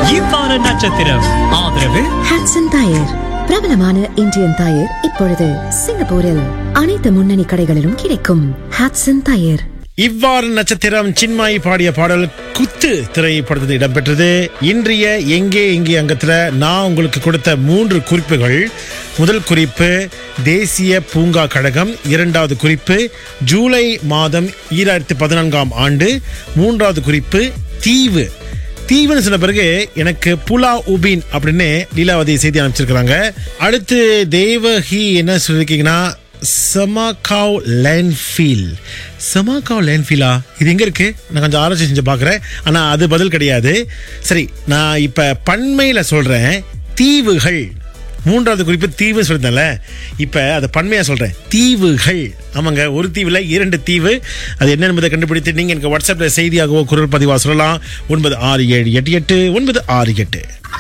இவ்வார நட்சத்திரம் ஆதரவு Hotson tyre பிரபலமான இந்தியன் டயர் இப்பொழுது சிங்கப்பூரில் அனைத்து முன்னணி கடைகளிலும் கிடைக்கும் ஹாட்சன் டயர் இவ்வாறு நட்சத்திரம் சின்மாய் பாடிய பாடல் குத்து திரைப்படத்தில் இடம்பெற்றது இன்றைய எங்கே எங்கே அங்கத்துல நான் உங்களுக்கு கொடுத்த மூன்று குறிப்புகள் முதல் குறிப்பு தேசிய பூங்கா கழகம் இரண்டாவது குறிப்பு ஜூலை மாதம் ஈராயிரத்தி பதினான்காம் ஆண்டு மூன்றாவது குறிப்பு தீவு தீவுன்னு சொன்ன பிறகு எனக்கு புலா உபின் அப்படின்னு லீலாவதி செய்தி அனுப்பிச்சிருக்கிறாங்க அடுத்து தேவஹி என்ன சொல்லியிருக்கீங்கன்னா சமாகாவ் லேண்ட்ஃபீல் சமாகாவ் லேண்ட்ஃபீலா இது எங்க இருக்கு நான் கொஞ்சம் ஆராய்ச்சி செஞ்சு பார்க்குறேன் ஆனால் அது பதில் கிடையாது சரி நான் இப்போ பண்மையில் சொல்கிறேன் தீவுகள் மூன்றாவது குறிப்பு தீவு சொல்லியிருந்தேன்ல இப்போ அதை பன்மையாக சொல்கிறேன் தீவுகள் ஆமாங்க ஒரு தீவில் இரண்டு தீவு அது என்ன என்பதை கண்டுபிடித்து நீங்கள் எனக்கு வாட்ஸ்அப்பில் செய்தியாகவோ குரல் பதிவாக சொல்லலாம் ஒன்பது ஆறு ஏழு எட்டு எட்டு ஒன்பது ஆறு எட்டு